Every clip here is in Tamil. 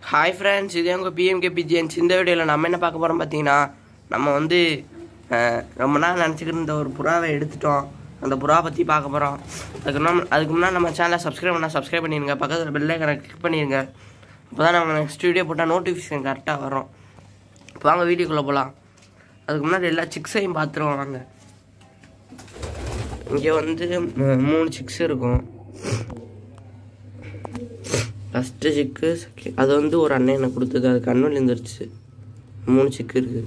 ஹாய் ஃப்ரெண்ட்ஸ் இது உங்கள் பிஎம்கே பிஜிஎன்ஸ் இந்த வீடியோவில் நம்ம என்ன பார்க்க போகிறோம் பார்த்தீங்கன்னா நம்ம வந்து அஹ், ரொம்ப நாள் நினச்சிக்கிட்டு இருந்த ஒரு புறாவை எடுத்துட்டோம் அந்த புறா பற்றி பார்க்க போகிறோம் அதுக்கு முன்னாடி அதுக்கு முன்னாடி நம்ம சேனலை சப்ஸ்கிரைப் பண்ணால் சப்ஸ்கிரைப் பண்ணிடுங்க பக்கத்தில் பெல் ஐக்கனை கிளிக் பண்ணிடுங்க அப்போ தான் நம்ம நெக்ஸ்ட் வீடியோ போட்டால் நோட்டிஃபிகேஷன் கரெக்டாக வரும் இப்போ வாங்க வீடியோக்குள்ளே போகலாம் அதுக்கு முன்னாடி எல்லா சிக்ஸையும் பார்த்துருவோம் வாங்க இங்கே வந்து ம- மூணு சிக்ஸ் இருக்கும் ஃபஸ்ட்டு சிக்கு செகண்ட் அது வந்து ஒரு அண்ணன் எனக்கு கொடுத்தது அது கண்ணில் இருந்துருச்சு மூணு சிக்கு இருக்கு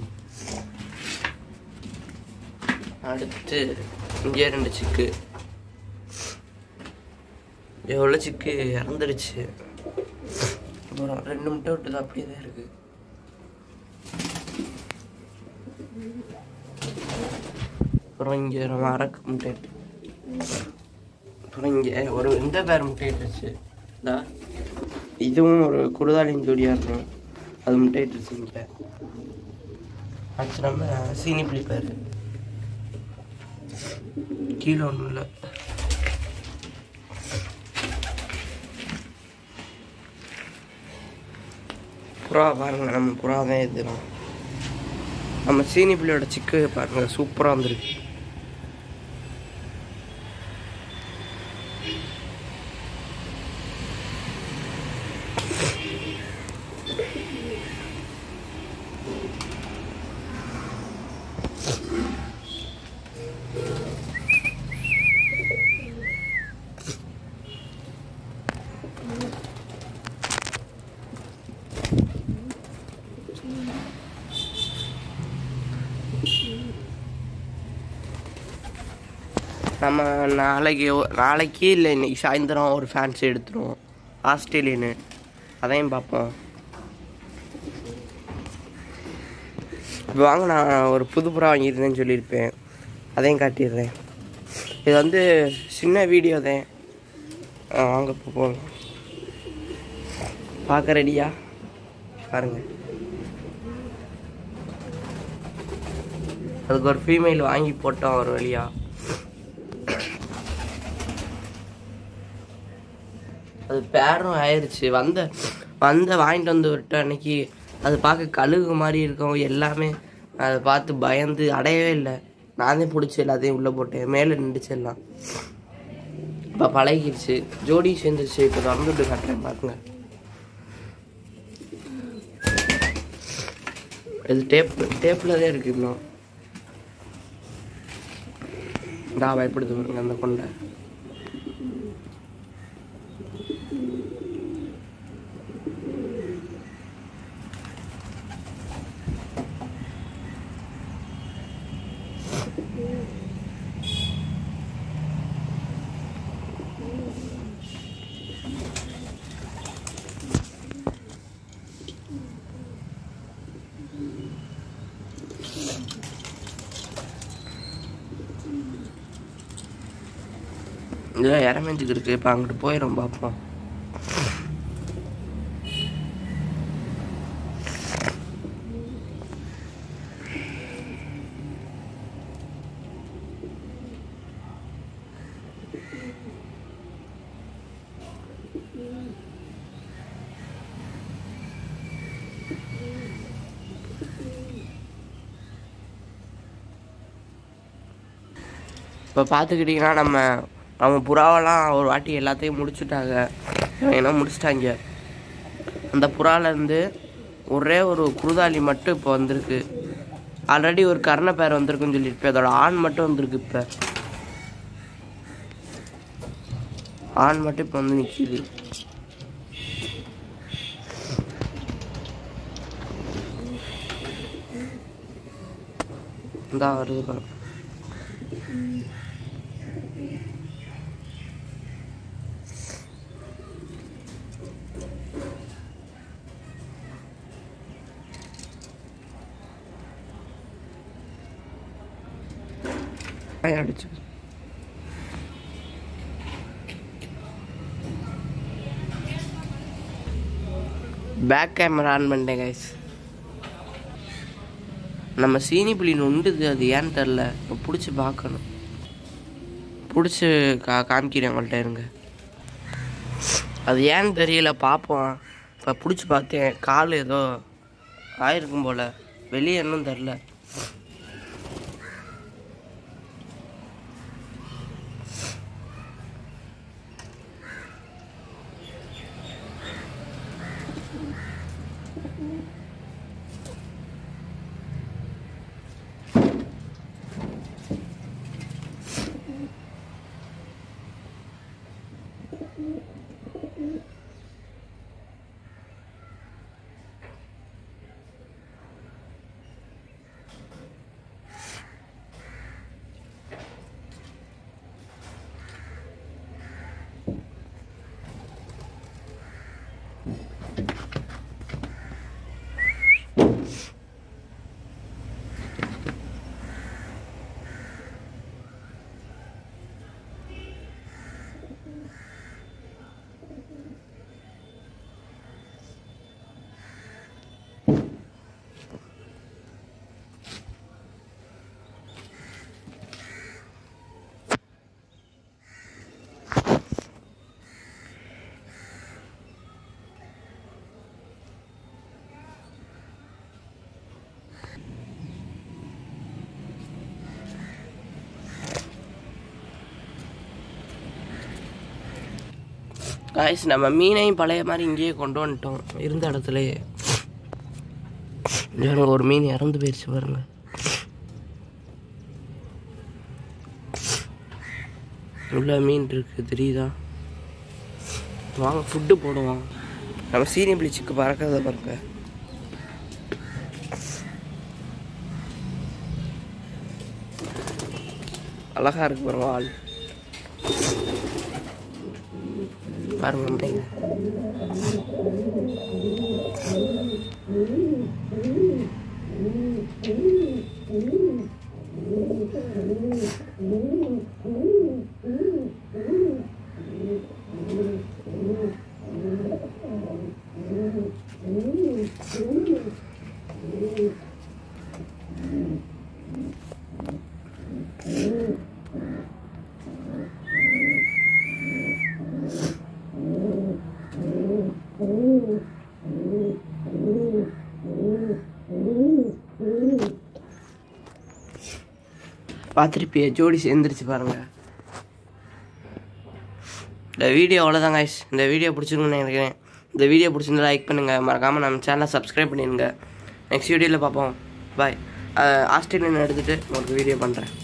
அடுத்து இங்கே ரெண்டு சிக்கு எவ்வளோ சிக்கு இறந்துருச்சு அப்புறம் ரெண்டு முட்டை விட்டது அப்படியே தான் இருக்கு அப்புறம் இங்கே ஒரு அரக்கு முட்டை இருக்கு. அப்புறம் இங்கே ஒரு இந்த பேர் முட்டை இட்டுருச்சு இந்தா இதுவும் ஒரு குருதாலின் ஜோடியாக இருக்கும் அது முட்டை இட்டுருச்சு இங்கே அடுத்து நம்ம சீனி பிடிப்பார் கீழே ஒன்றும் இல்லை புறா பாருங்க நம்ம புறா தான் இது நம்ம சீனி பிள்ளையோட சிக்கு பாருங்க சூப்பராக வந்திருக்கு நம்ம நாளைக்கு ஒ- நாளைக்கு இல்லை இன்னைக்கு சாயந்தரம் ஒரு ஃபேன்சி எடுத்துருவோம் ஆஸ்திரேலியனு அதையும் பார்ப்போம் இப்போ வாங்க நான் ஒரு புது புறா வாங்கியிருந்தேன்னு சொல்லியிருப்பேன் அதையும் காட்டிடுறேன் இது வந்து சின்ன வீடியோ தான் ஆ, வாங்க இப்போ போகலாம் பார்க்க ரெடியா பாருங்க அதுக்கு ஒரு ஃபீமேல் வாங்கி போட்டோம் ஒரு வழியா அது பேரும் ஆயிருச்சு வந்த வந்த வாங்கிட்டு வந்து விட்ட அன்னைக்கு அது பார்க்க கழுகு மாதிரி இருக்கும் எல்லாமே அதை பார்த்து பயந்து அடையவே இல்லை நானே பிடிச்சி எல்லாத்தையும் உள்ளே போட்டேன் மேலே நின்றுச்சு எல்லாம் இப்போ பழகிடுச்சு ஜோடி சேர்ந்துருச்சு இப்போ திறந்துட்டு காட்டுறேன் பாருங்க இது டேப் டேப்பில் தான் இருக்கு இன்னும் இந்தா பயப்படுது பாருங்க அந்த கொண்டை இதில் இறமெஞ்சுக்கு இருக்கு இப்போ அங்கிட்டு போயிடும் பார்ப்போம் இப்போ பார்த்துக்கிட்டிங்கன்னா நம்ம நம்ம புறாவெல்லாம் ஒரு வாட்டி எல்லாத்தையும் முடிச்சுட்டாங்க ஏன்னா முடிச்சிட்டாங்க அந்த புறாலேருந்து ஒரே ஒரு குருதாலி மட்டும் இப்போ வந்திருக்கு ஆல்ரெடி ஒரு கர்ண பேர் வந்திருக்குன்னு சொல்லியிருப்பேன் அதோட ஆண் மட்டும் வந்திருக்கு இப்போ ஆண் மட்டும் இப்போ வந்து நிற்கிது இந்தா வருது பாருங்க ஐ, அடிச்சு பேக் கேமரா ஆன் பண்ணிட்டேன் கைஸ் நம்ம சீனி புலி நொண்டுது அது ஏன்னு தெரில இப்போ பிடிச்சி பார்க்கணும் பிடிச்சி கா காமிக்கிறேன் உங்கள்கிட்ட இருங்க அது ஏன்னு தெரியல பார்ப்போம் இப்போ பிடிச்சி பார்த்தேன் கால் ஏதோ ஆயிருக்கும் போல் வெளியே இன்னும் தெரில காய்ஸ் நம்ம மீனையும் பழைய மாதிரி இங்கேயே கொண்டு வந்துட்டோம் இருந்த இடத்துலயே இங்க பாருங்க, ஒரு மீன் இறந்து போயிடுச்சு பாருங்க உள்ள மீன் இருக்கு தெரியுதா வாங்க ஃபுட்டு போடுவோம் நம்ம சீனி பிளிச்சுக்கு பறக்கிறத பாருங்க அழகா இருக்கு பாருங்க ஆள் பாருங்க மீன். பார்த்துருப்பிய ஜோடி சேர்ந்துருச்சு பாருங்க இந்த வீடியோ அவ்வளோதான் guys இந்த வீடியோ பிடிச்சிருக்குன்னு நினைக்கிறேன் இந்த வீடியோ பிடிச்சிருந்தா லைக் பண்ணுங்கள் மறக்காமல் நம்ம சேனலை சப்ஸ்கிரைப் பண்ணிடுங்க நெக்ஸ்ட் வீடியோவில் பார்ப்போம் பாய் ஆஸ்திரேலியன் எடுத்துகிட்டு உங்களுக்கு வீடியோ பண்ணுறேன்